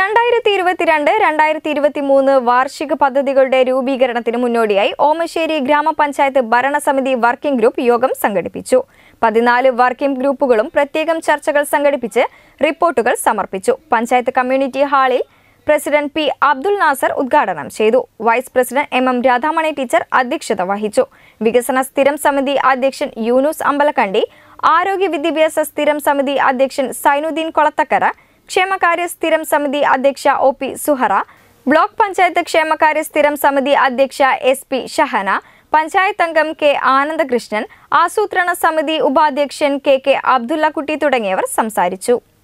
രണ്ടായിരത്തി ഇരുപത്തിരണ്ട് രണ്ടായിരത്തി ഇരുപത്തി മൂന്ന് വാർഷിക പദ്ധതികളുടെ രൂപീകരണത്തിന് മുന്നോടിയായി ഓമശ്ശേരി ഗ്രാമപഞ്ചായത്ത് ഭരണസമിതി വർക്കിംഗ് ഗ്രൂപ്പ് യോഗം സംഘടിപ്പിച്ചു പതിനാല് വർക്കിംഗ് ഗ്രൂപ്പുകളും പ്രത്യേകം ചർച്ചകൾ സംഘടിപ്പിച്ച് റിപ്പോർട്ടുകൾ സമർപ്പിച്ചു പഞ്ചായത്ത് കമ്മ്യൂണിറ്റി ഹാളിൽ പ്രസിഡന്റ് പി അബ്ദുൽ നാസർ ഉദ്ഘാടനം ചെയ്തു vice president M M Radhamani teacher അധ്യക്ഷത വഹിച്ചു വികസന സ്ഥിരം സമിതി അധ്യക്ഷൻ യൂനുസ് അമ്പലക്കണ്ടി ആരോഗ്യ വിദ്യാഭ്യാസ സ്ഥിരം സമിതി അധ്യക്ഷൻ സൈനുദ്ദീൻ കൊളത്തക്കര ക്ഷേമകാര്യ സ്ഥിരം സമിതി അധ്യക്ഷ O P Suhara block panchayat ക്ഷേമകാര്യ സ്ഥിരം സമിതി അധ്യക്ഷ എസ് പി ഷഹന പഞ്ചായത്ത് അംഗം കെ ആനന്ദകൃഷ്ണൻ ആസൂത്രണ സമിതി ഉപാധ്യക്ഷൻ കെ കെ അബ്ദുള്ളക്കുട്ടി തുടങ്ങിയവർ സംസാരിച്ചു